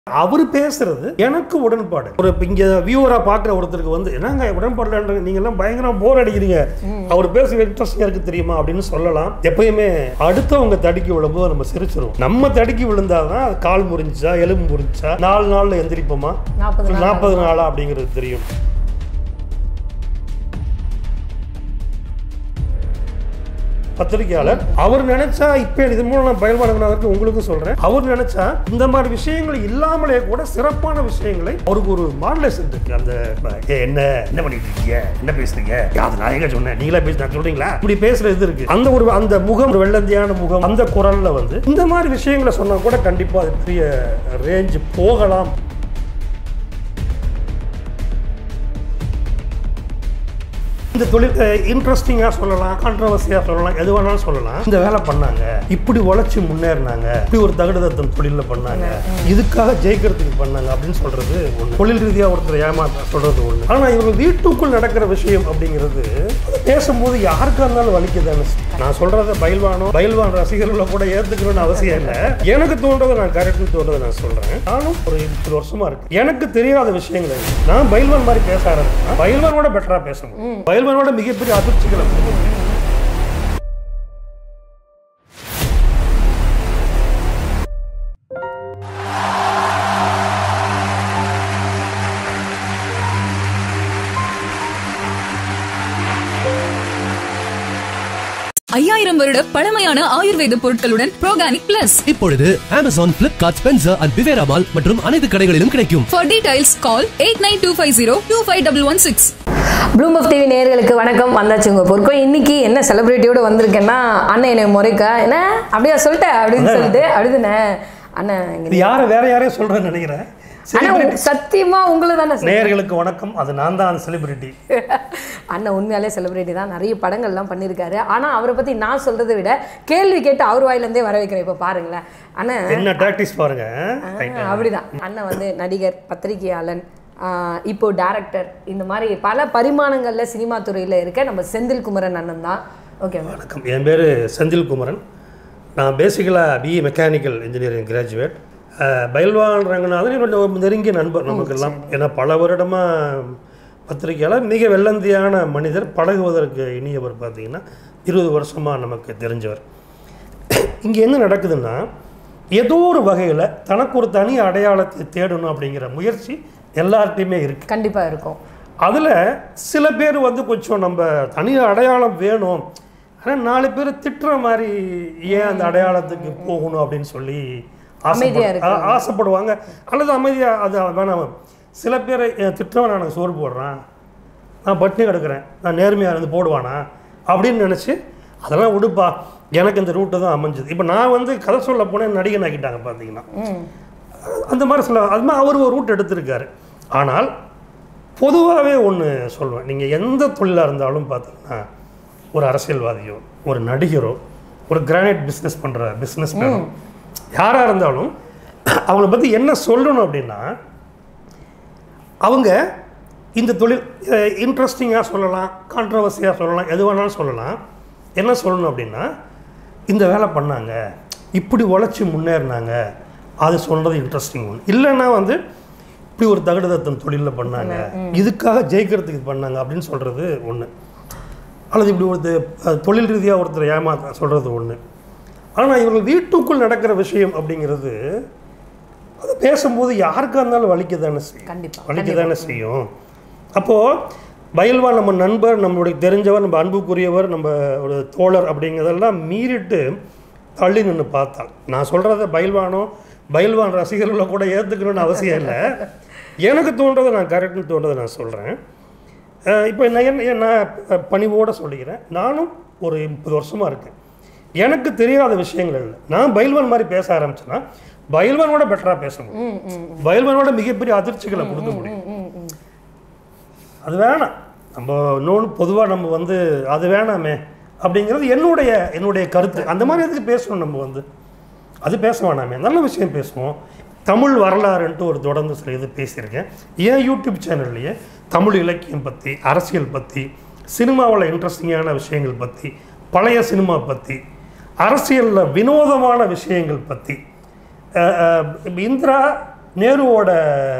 அவர் பேசுறது எனக்கு உடன்பாடு ஒரு இப்ப இங்க வியூவரா பார்க்குற ஒருத்தருக்கு வந்து என்னங்க உடன்பாடுல நீங்க எல்லாம் பயங்கரமா போர் அடிக்கிறீங்க அவர் பேச இன்ட்ரெஸ்டிங்கா இருக்கு தெரியுமா அப்படின்னு சொல்லலாம் எப்பயுமே அடுத்தவங்க தடுக்கி விழும்போது நம்ம சிரிச்சிருவோம் நம்ம தடுக்கி விழுந்தாதான் அது கால் முறிஞ்சா எலும்பு முறிஞ்சா நாலு நாள்ல எந்திரிப்போமா நாற்பது நாள் நாற்பது நாளா அப்படிங்கிறது தெரியும் பத்திரிகையாளர் அவர் நினைச்சா இப்ப இது மூலம் நான் பயன்பாடுகிறதற்கு உங்களுக்கும் சொல்றேன் அவர் நினைச்சா இந்த மாதிரி விஷயங்கள் இல்லாமலே கூட சிறப்பான விஷயங்களை அவருக்கு ஒரு மாடலேஷன் இருக்கு அந்த ஏ, என்ன என்ன பண்ணிட்டு இருக்கீங்க என்ன பேசுறீங்க அது நான் எங்க சொன்னேன் நீங்களா பேசி நான் சொல்றீங்களா இப்படி பேசுற இது இருக்கு அந்த ஒரு அந்த முகம் ஒரு வெள்ளந்தியான முகம் அந்த குரல்ல வந்து இந்த மாதிரி விஷயங்களை சொன்னா கூட கண்டிப்பா அது பெரிய ரேஞ்ச் போகலாம் இந்த தொழில் இன்ட்ரெஸ்டிங்காக சொல்லலாம் கான்ட்ரவர்சியாக சொல்லலாம் எது வேணாலும் சொல்லலாம் இந்த வேலை பண்ணாங்க இப்படி உழைச்சி முன்னேறினாங்க இப்படி ஒரு தகுடதத்தம் தொழிலில் பண்ணாங்க இதுக்காக ஜெயிக்கிறதுக்கு பண்ணாங்க அப்படின்னு சொல்றது ஒன்று தொழில் ரீதியாக ஒருத்தர் ஏமாத்த சொல்றது ஒன்று ஆனால் இவங்க வீட்டுக்குள் நடக்கிற விஷயம் அப்படிங்கிறது அது பேசும்போது யாருக்கா இருந்தாலும் வலிக்குதானே நான் சொல்றத பயில்வானோ பயில்வான் ரசிகர்களை கூட ஏற்றுக்கணும்னு அவசியம் இல்லை எனக்கு தோன்றதை நான் கரெக்ட்னு தோன்றதை நான் சொல்றேன் நானும் ஒரு முப்பது வருஷமா இருக்கு எனக்கு தெரியாத விஷயங்கள் இருக்கு. நான் பயில்வான் மாதிரி பேச ஆரம்பிச்சேன் பயில்வானோட பெட்டரா பேசணும் பயில்வானோட மிகப்பெரிய அதிர்ச்சிகளை கொடுக்க முடியும். ஐயாயிரம் வருட பழமையான ஆயுர்வேத பொருட்களுடன் ப்ரோகானிக் பிளஸ் இப்பொழுது அமேசான் பிளிப்கார்ட் ஸ்பென்சர் அண்ட் விவேரா மால் மற்றும் அனைத்து கடைகளிலும் கிடைக்கும் for details call eight nine two five zero two five double one six Bloom of TV நேயர்களுக்கு வணக்கம் வந்தாச்சு உங்க பொருட்கள் இன்னைக்கு என்ன செலிபிரிட்டியோட வந்திருக்கேன்னா அண்ணன் என்னை முறைக்க என்ன அப்படியா சொல்லிட்டேன் அப்படின்னு சொல்லிட்டு அழுதுனே அண்ணன் இங்க இது யாரை வேற யாரையும் சொல்றேன்னு நினைக்கிறேன் அண்ணா Celebrity- சத்தியமா உங்களை தானே சொல்றேன். நேயர்களுக்கு வணக்கம் அது நான் தான் அந்த செலிபிரிட்டி அண்ணன் உண்மையாலே செலிபிரிட்டி தான் நிறைய படங்கள்லாம் பண்ணியிருக்காரு ஆனா அவரை பத்தி நான் சொல்றதை விட கேள்வி கேட்டு அவர் வாயிலேருந்தே வர வைக்கிறேன் இப்போ பாருங்களேன் அண்ணன் என்ன டாக்டிஸ் பாருங்க ஆ, அப்படிதான் அண்ணன் வந்து நடிகர் பத்திரிகையாளன் ஆ, இப்போ டைரக்டர் இந்த மாதிரி பல பரிமாணங்கள்ல சினிமா துறையில இருக்க நம்ம செந்தில் குமரன் அண்ணன் தான் ஓகே வணக்கம் என் பேர் செந்தில் குமரன் நான் பேசிக்கலாக BE mechanical engineering graduate Bayilvan Ranganathan என்னோட ஒரு நெருங்கிய நண்பர் நமக்கெல்லாம் ஏன்னா பல வருடமாக பத்திரிகையாளர் மிக வெள்ளந்தியான மனிதர் பழகுவதற்கு இனியவர் பார்த்தீங்கன்னா இருபது வருஷமாக நமக்கு தெரிஞ்சவர் இங்கே என்ன நடக்குதுன்னா ஏதோ ஒரு வகையில் தனக்கு ஒரு தனி அடையாளத்தை தேடணும் அப்படிங்கிற முயற்சி எல்லார்ட்டையுமே இருக்குது கண்டிப்பா இருக்கும் அதில் சில பேர் வந்து கொஞ்சம் நம்ம தனி அடையாளம் வேணும் ஆனால் நாலு பேர் திட்டுற மாதிரி ஏன் அந்த அடையாளத்துக்கு போகணும் அப்படின்னு சொல்லி அமைதியா ஆசைப்படு- ஆ- ஆசைப்படுவாங்க அல்லது அமைதியாக அது வேணாம் சில பேர் "என் திட்டவன் நான் சோறு போடுறேன் நான் பட்டினி கிடக்குறேன் நான் நேர்மையாக இருந்து போடுவானா அப்படின்னு நினச்சி அதெல்லாம் விடுப்பா எனக்கு இந்த ரூட்டு தான் அமைஞ்சது இப்போ நான் வந்து கதை சொல்ல போனேன் நடிகன் ஆக்கிட்டாங்க பார்த்தீங்கன்னா அந்த மாதிரி சில அது மாதிரி அவர் ஒரு ரூட் எடுத்திருக்காரு ஆனால் பொதுவாகவே ஒன்று சொல்லுவேன் நீங்கள் எந்த தொழிலாக இருந்தாலும் பார்த்தீங்கன்னா ஒரு அரசியல்வாதியோ ஒரு நடிகரோ ஒரு கிரானைட் பிஸ்னஸ் பண்ணுற பிஸ்னஸ் யாராக இருந்தாலும் அவங்கள பற்றி என்ன சொல்லணும் அப்படின்னா அவங்க இந்த தொழில் இன்ட்ரெஸ்டிங்காக சொல்லலாம் கான்ட்ரவர்சியாக சொல்லலாம் எது வேணாலும் சொல்லலாம் என்ன சொல்லணும் அப்படின்னா இந்த வேலை பண்ணாங்க இப்படி உழைச்சி முன்னேறினாங்க அது சொல்கிறது இன்ட்ரெஸ்டிங் ஒன்று இல்லைன்னா வந்து இப்படி ஒரு தகுடதத்தம் தொழிலில் பண்ணாங்க இதுக்காக ஜெயிக்கிறதுக்கு பண்ணாங்க அப்படின்னு சொல்கிறது ஒன்று அல்லது இப்படி ஒரு த- தொழில் ரீதியாக ஒருத்தர் ஏமாத்த சொல்கிறது ஒன்று ஆனால் இவர்கள் வீட்டுக்குள் நடக்கிற விஷயம் அப்படிங்கிறது அது பேசும்போது யாருக்கா இருந்தாலும் வலிக்க தானே செய்யும் கண்டிப்பா வலிக்க தானே செய்யும் அப்போது பயில்வான் நம்ம நண்பர் நம்மளுடைய தெரிஞ்சவர் நம்ம அன்புக்குரியவர் நம்ம ஒரு தோழர் அப்படிங்கிறதெல்லாம் மீறிட்டு தள்ளி நின்று பார்த்தாள் நான் சொல்கிறத பயில்வானோ பயில்வான் ரசிகர்களை கூட ஏற்றுக்கணும்னு அவசியம் இல்லை எனக்கு தோன்றதை நான் கரெக்ட்னு தோன்றதை நான் சொல்கிறேன் இப்போ நான் என்ன நான் பணிவோடு சொல்லிக்கிறேன் நானும் ஒரு முப்பது வருஷமாக இருக்கேன் எனக்கு தெரியாத விஷயங்கள் இல்லை நான் பயில்வான் மாதிரி பேச ஆரம்பிச்சேன்னா பயில்வானோட பெட்டராக பேச முடியும் பயில்வானோட மிகப்பெரிய அதிர்ச்சிகளை கொடுக்க முடியும் அது வேணாம் நம்ம இன்னொன்று பொதுவாக நம்ம வந்து அது வேணாமே அப்படிங்கிறது என்னுடைய என்னுடைய கருத்து அந்த மாதிரி எதுக்கு பேசணும் நம்ம வந்து அது பேச வேணாமே நல்ல விஷயம் பேசுவோம் தமிழ் வரலாறுன்ட்டு ஒரு தொடர்ந்து சில இது பேசியிருக்கேன் ஏன் யூடியூப் சேனல்லையே தமிழ் இலக்கியம் பற்றி அரசியல் பற்றி சினிமாவில் இன்ட்ரெஸ்டிங்கான விஷயங்கள் பற்றி பழைய சினிமா பற்றி அரசியலில் வினோதமான விஷயங்கள் பற்றி அஹ், அஹ், இப்ப இந்திரா நேருவோட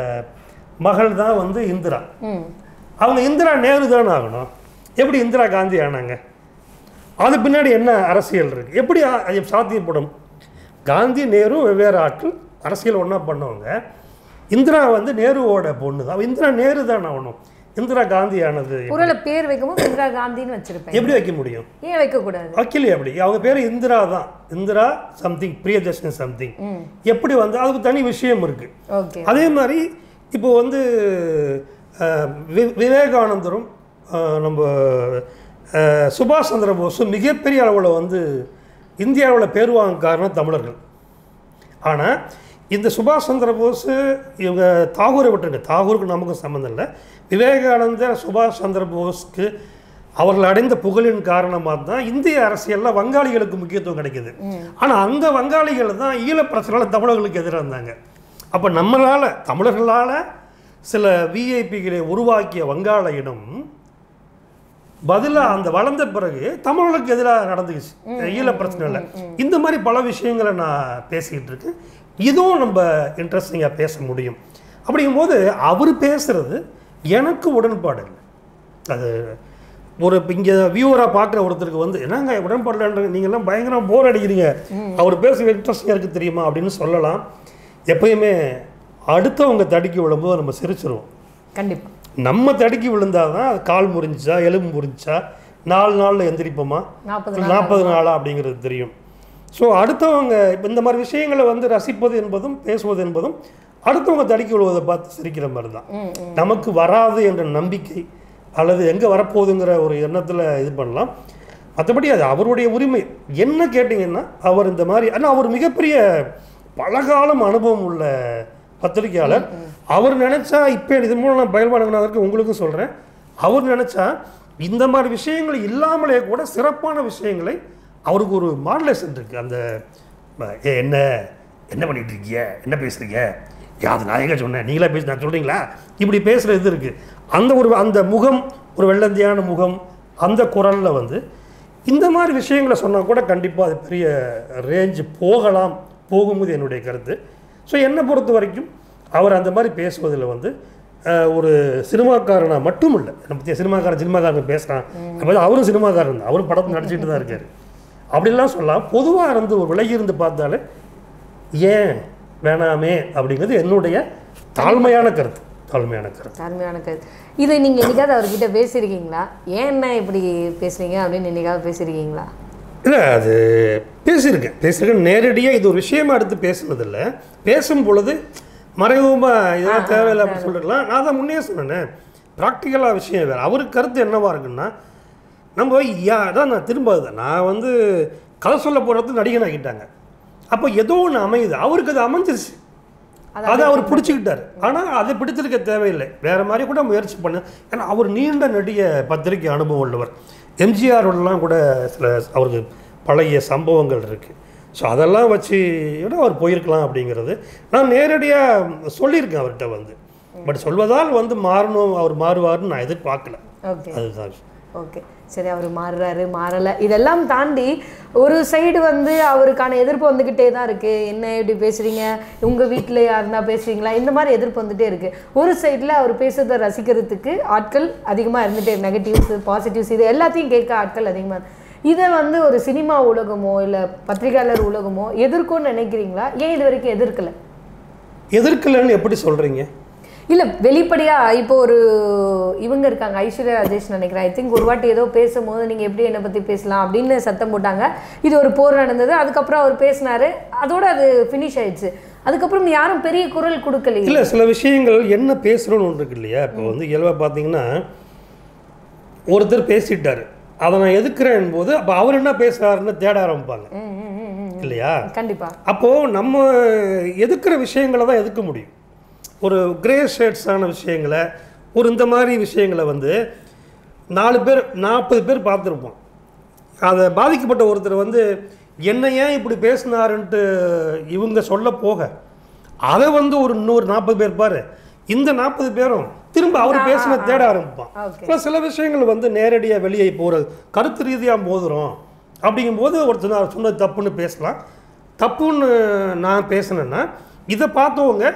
மகள் தான் வந்து இந்திரா ம் அவங்க இந்திரா நேரு தானே ஆகணும் எப்படி இந்திரா காந்தி ஆனாங்க அது பின்னாடி என்ன அரசியல் இருக்குது எப்படி அ- அது சாத்தியப்படும் காந்தி நேரு வெவ்வேறு ஆட்கள் அரசியல் ஒன்றா பண்ணவங்க இந்திரா வந்து நேருவோட பொண்ணு தான் இந்திரா நேரு தான் ஆகணும் இந்திரா காந்தி ஆனது எப்படி? ஒருவேளை பேர் வைக்கும்போது இந்திரா காந்தின்னு வச்சிருப்பேன் எப்படி வைக்க முடியும் ஏன் வைக்கக்கூடாது வைக்கலையே அப்படி அவங்க பேர் இந்திரா தான் இந்திரா சம்திங் பிரியதர்ஷன் சம்திங் எப்படி வந்து அதுக்கு தனி விஷயம் இருக்குது ஓகே அதே மாதிரி இப்போ வந்து அஹ், வி- விவேகானந்தரும் அஹ், நம்ம அஹ், சுபாஷ் சந்திர போஸும் மிகப்பெரிய அளவில் வந்து இந்தியாவில் பேர் வாங்க காரணம் தமிழர்கள் ஆனால் இந்த சுபாஷ் சந்திர போஸ் இவங்க தாகூரை விட்டுருங்க தாகூருக்கு நமக்கும் சம்மந்தம் இல்லை விவேகானந்தர் சுபாஷ் சந்திர போஸ்க்கு அவர்கள் அடைந்த புகழின் காரணமாக தான் இந்திய அரசியலில் வங்காளிகளுக்கு முக்கியத்துவம் கிடைக்குது ஆனால் அந்த வங்காளிகள் தான் ஈழப்பிரச்சனால தமிழர்களுக்கு எதிராக இருந்தாங்க அப்போ நம்மளால் தமிழர்களால் சில விஐபிகளை உருவாக்கிய வங்காள இனம் பதிலாக அந்த வளர்ந்த பிறகு தமிழர்களுக்கு எதிராக நடந்துக்குச்சு ஈழ பிரச்சனையில் இந்த மாதிரி பல விஷயங்களை நான் பேசிக்கிட்டு இருக்கேன் இதுவும் நம்ம இன்ட்ரெஸ்டிங்காக பேச முடியும் அப்படிங்கும்போது அவர் பேசுறது எனக்கு உடன்பாடு இல்லை அது ஒரு இங்கே வியூவராக பார்க்குற ஒருத்தருக்கு வந்து என்னங்க உடன்பாடுலன்ற நீங்கள்லாம் பயங்கரமாக போர் அடிக்கிறீங்க அவர் பேச இன்ட்ரெஸ்டிங்காக இருக்குது தெரியுமா அப்படின்னு சொல்லலாம் எப்பயுமே அடுத்தவங்க தடுக்கி விழும்போது நம்ம சிரிச்சிருவோம் கண்டிப்பா நம்ம தடுக்கி விழுந்தாதான் அது கால் முறிஞ்சா எலும்பு முறிஞ்சா நாலு நாளில் எந்திரிப்போமா நாற்பது நாற்பது நாளா அப்படிங்கிறது தெரியும் ஸோ அடுத்தவங்க இப்ப இந்த மாதிரி விஷயங்களை வந்து ரசிப்பது என்பதும் பேசுவது என்பதும் அடுத்தவங்க தடுக்கி விழுவதை பார்த்து சிரிக்கிற மாதிரி தான் நமக்கு வராது என்ற நம்பிக்கை அல்லது எங்கே வரப்போகுதுங்கிற ஒரு எண்ணத்தில் இது பண்ணலாம் மற்றபடி அது அவருடைய உரிமை என்ன கேட்டிங்கன்னா அவர் இந்த மாதிரி ஆனால் அவர் மிகப்பெரிய பலகாலம் அனுபவம் உள்ள பத்திரிகையாளர் அவர் நினச்சா இப்போ இது மூலம் நான் பயல்பாடுங்கிறதுக்கு உங்களுக்கும் சொல்கிறேன் அவர் நினச்சா இந்த மாதிரி விஷயங்கள் இல்லாமலே கூட சிறப்பான விஷயங்களை அவருக்கு ஒரு மாடுலேஷன் இருக்குது அந்த ம- ஏ என்ன என்ன பண்ணிட்டு இருக்கீங்க என்ன பேசுறீங்க யாது நான் எங்க சொன்னேன் நீங்களா பேசி நான் சொல்கிறீங்களா இப்படி பேசுகிற இது இருக்குது அந்த ஒரு அந்த முகம் ஒரு வெள்ளந்தியான முகம் அந்த குரலில் வந்து இந்த மாதிரி விஷயங்களை சொன்னால் கூட கண்டிப்பாக அது பெரிய ரேஞ்சு போகலாம் போகும்போது என்னுடைய கருத்து ஸோ என்னை பொறுத்த வரைக்கும் அவர் அந்த மாதிரி பேசுவதில் வந்து அஹ், ஒரு சினிமாக்காரனா மட்டும் இல்லை நம்ம சினிமாக்காரன் சினிமாக்காரன் பேசுகிறான் அப்போ அவரும் சினிமாக்காரன் தான் அவரும் படத்தை நடிச்சிட்டு தான் இருக்காரு அப்படிலாம் சொல்லலாம் பொதுவாக இருந்து ஒரு விலகி இருந்து பார்த்தாலே ஏன் வேணாமே அப்படிங்கிறது என்னுடைய தாழ்மையான கருத்து தாழ்மையான கருத்து அருமையான கருத்து இதை நீங்க என்னைக்காவது அவர்கிட்ட பேசியிருக்கீங்களா ஏன் என்ன இப்படி பேசுறீங்க அப்படின்னு என்னைக்காவது பேசியிருக்கீங்களா இல்லை அது பேசியிருக்கேன் பேசியிருக்கேன் நேரடியாக இது ஒரு விஷயமா எடுத்து பேசுனதில்ல பேசும் பொழுது மறைமுகமாக இதெல்லாம் தேவையில்லை அப்படின்னு சொல்லிருக்கலாம் நான் தான் முன்னே சொன்னேன் ப்ராக்டிக்கலாக விஷயம் வேறு அவருக்கு கருத்து என்னவா இருக்குன்னா நம்ம யா அதான் நான் திரும்ப அதுதான். நான் வந்து கதை சொல்ல போகிறது நடிகன் ஆகிட்டாங்க அப்போ ஏதோ ஒன்று அமையுது அவருக்கு அது அமைஞ்சிருச்சு அதை அவர் பிடிச்சிக்கிட்டாரு ஆனால் அதை பிடிச்சிருக்க தேவையில்லை வேறு மாதிரி கூட முயற்சி பண்ணு ஏன்னா அவர் நீண்ட நெடிய பத்திரிகை அனுபவம் உள்ளவர் எம்ஜிஆரோடலாம் கூட சில அவருக்கு பழைய சம்பவங்கள் இருக்குது ஸோ அதெல்லாம் வச்சு விட அவர் போயிருக்கலாம் அப்படிங்கிறது நான் நேரடியாக சொல்லியிருக்கேன் அவர்கிட்ட வந்து பட் சொல்வதால் வந்து மாறணும் அவர் மாறுவார்னு நான் எதிர்பார்க்கல ஓகே அதுதான் விஷயம். ஓகே சரி அவர் மாறுறாரு மாறலை இதெல்லாம் தாண்டி ஒரு சைடு வந்து அவருக்கான எதிர்ப்பு வந்துக்கிட்டே தான் இருக்குது என்ன இப்படி பேசுகிறீங்க உங்கள் வீட்டில் யாருன்னா பேசுறீங்களா இந்த மாதிரி எதிர்ப்பு வந்துட்டே இருக்குது ஒரு சைடில் அவர் பேசுறதை ரசிக்கிறதுக்கு ஆட்கள் அதிகமாக இருந்துகிட்டே நெகட்டிவ்ஸ் பாசிட்டிவ்ஸ் இது எல்லாத்தையும் கேட்க ஆட்கள் அதிகமாக இதை வந்து ஒரு சினிமா உலகமோ இல்லை பத்திரிகையாளர் உலகமோ எதிர்க்கும்னு நினைக்கிறீங்களா ஏன் இது வரைக்கும் எதிர்க்கலை எதிர்க்கலைன்னு எப்படி சொல்கிறீங்க இல்ல வெளிப்படையா இப்போ ஒரு இவங்க இருக்காங்க ஐஸ்வர்யா ராஜேஷ் நினைக்கிறேன் ஐ திங்க் ஒரு வாட்டி ஏதோ பேசும்போது நீங்க எப்படி என்னை பத்தி பேசலாம் அப்படின்னு சத்தம் போட்டாங்க இது ஒரு போர் நடந்தது அதுக்கப்புறம் அவர் பேசினாரு அதோட அது ஃபினிஷ் ஆயிடுச்சு அதுக்கப்புறம் யாரும் பெரிய குரல் கொடுக்கலையே இல்லை சில விஷயங்கள் என்ன பேசுகிறோன்னு ஒன்று இருக்கு இல்லையா இப்போ வந்து இயல்பாக பார்த்தீங்கன்னா ஒருத்தர் பேசிட்டாரு அதை நான் எதுக்குறேன் போது அப்போ அவர் என்ன பேசுகிறாருன்னு தேட ஆரம்பிப்பாங்க ம், ம், ம், ம். இல்லையா கண்டிப்பா அப்போது நம்ம எதுக்குற விஷயங்களை தான் எதுக்க முடியும் ஒரு கிரே ஷேட்ஸான விஷயங்களை ஒரு இந்த மாதிரி விஷயங்களை வந்து நாலு பேர் நாற்பது பேர் பார்த்துருப்போம் அதை பாதிக்கப்பட்ட ஒருத்தர் வந்து என்ன ஏன் இப்படி பேசினாருன்ட்டு இவங்க சொல்ல போக அதை வந்து ஒரு இன்னொரு நாற்பது பேர் பாரு இந்த நாற்பது பேரும் திரும்ப அவர் பேசின தேட ஆரம்பிப்பான் Okay. இப்போ சில விஷயங்கள் வந்து நேரடியாக வெளியே போகிறது கருத்து ரீதியாக மோதுறோம் அப்படிங்கும்போது ஒருத்தர் நான் சொன்னது தப்புன்னு பேசலாம் தப்புன்னு நான் பேசினேன்னா இதை பார்த்தவங்க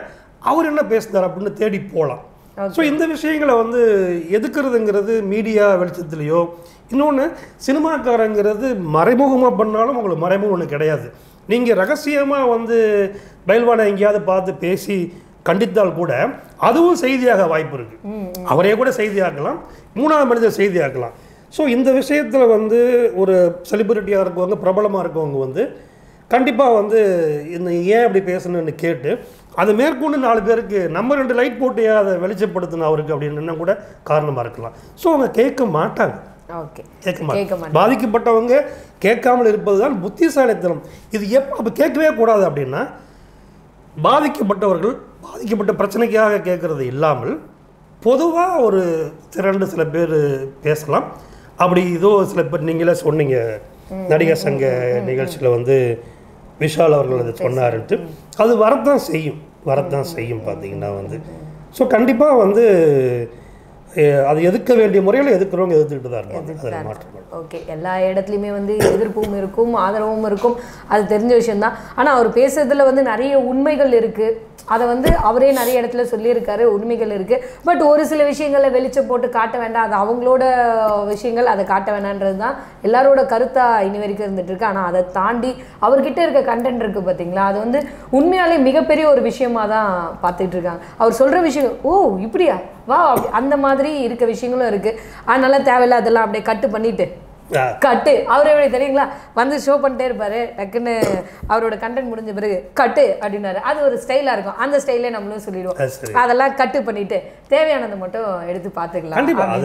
அவர் என்ன பேசுனார் அப்படின்னு தேடி போகலாம் ஸோ இந்த விஷயங்களை வந்து எதுக்குறதுங்கிறது மீடியா வெளிச்சத்துலேயோ இன்னொன்று சினிமாக்காரங்கிறது மறைமுகமாக பண்ணாலும் உங்களுக்கு மறைமுகம் ஒன்று கிடையாது நீங்கள் ரகசியமாக வந்து பயில்வானை எங்கேயாவது பார்த்து பேசி கண்டித்தால் கூட அதுவும் செய்தியாக வாய்ப்பு இருக்குது அவரே கூட செய்தியாக்கலாம் மூணாவது மனிதர் செய்தியாக்கலாம் ஸோ இந்த விஷயத்தில் வந்து ஒரு செலிபிரிட்டியாக இருக்கவங்க பிரபலமாக இருக்கவங்க வந்து கண்டிப்பாக வந்து இந்த ஏன் அப்படி பேசணும்னு கேட்டு அது மேற்கொண்டு நாலு பேருக்கு நம்ம ரெண்டு லைட் போட்டு ஏன் அதை வெளிச்சப்படுத்தணும் அவருக்கு அப்படின்னு கூட காரணமாக இருக்கலாம் ஸோ அவங்க கேட்க மாட்டாங்க ஓகே கேட்க கேட்க மாட்டாங்க மாட்டாங்க. பாதிக்கப்பட்டவங்க கேட்காமல் இருப்பது தான் புத்திசாலித்தனம் இது எப்போ அப்போ கேட்கவே கூடாது அப்படின்னா பாதிக்கப்பட்டவர்கள் பாதிக்கப்பட்ட பிரச்சனைக்காக கேட்கறது இல்லாமல் பொதுவாக ஒரு திரண்டு சில பேர் பேசலாம் அப்படி இதோ சில பேர் நீங்களே சொன்னீங்க நடிகர் சங்க நிகழ்ச்சியில் வந்து விஷால் அவர்கள் அதை சொன்னாருன்ட்டு அது வரத்தான் செய்யும் வரத்தான் செய்யும் பார்த்தீங்கன்னா வந்து ஸோ கண்டிப்பாக வந்து அஹ், அது எதிர்க்க வேண்டிய முறையில் எதிர்க்கிறவங்க எதிர்த்துக்கிட்டு தான் இருப்பாங்க அதில் மாற்றம் இல்லை. ஓகே எல்லா இடத்துலையுமே வந்து எதிர்ப்பும் இருக்கும் ஆதரவும் இருக்கும் அது தெரிஞ்ச விஷயம்தான் ஆனால் அவர் பேசுறதுல வந்து நிறைய உண்மைகள் இருக்கு அதை வந்து அவரே நிறைய இடத்துல சொல்லியிருக்காரு உண்மைகள் இருக்கு பட் ஒரு சில விஷயங்களை வெளிச்சம் போட்டு காட்ட வேண்டாம் அது அவங்களோட விஷயங்கள் அதை காட்ட வேணான்றது தான் எல்லாரோட கருத்தா இனி வரைக்கும் இருந்துட்டு இருக்கு ஆனால் அதை தாண்டி அவர்கிட்ட இருக்க கண்டென்ட் இருக்கு பார்த்தீங்களா அது வந்து உண்மையாலே மிகப்பெரிய ஒரு விஷயமா தான் பார்த்துட்டு இருக்காங்க அவர் சொல்ற விஷயம் ஓ இப்படியா வா அப்படி அந்த மாதிரி இருக்க விஷயங்களும் இருக்கு அதனால தேவையில்லாதெல்லாம் அப்படியே கட்டு பண்ணிட்டு ஆ, கட்டு அவர் எப்படி தெரியுங்களா வந்து ஷோ பண்ணிட்டே இருப்பாரு டக்குன்னு அவரோட கண்டென்ட் முடிஞ்ச பிறகு கட்டு அப்படின்னாரு அது ஒரு ஸ்டைலா இருக்கும் அந்த ஸ்டைலே நம்மளும் சொல்லிடுவோம் அது சரி அதெல்லாம் கட்டு பண்ணிட்டு தேவையானதை மட்டும் எடுத்து பார்த்துக்கலாம் கண்டிப்பாக அது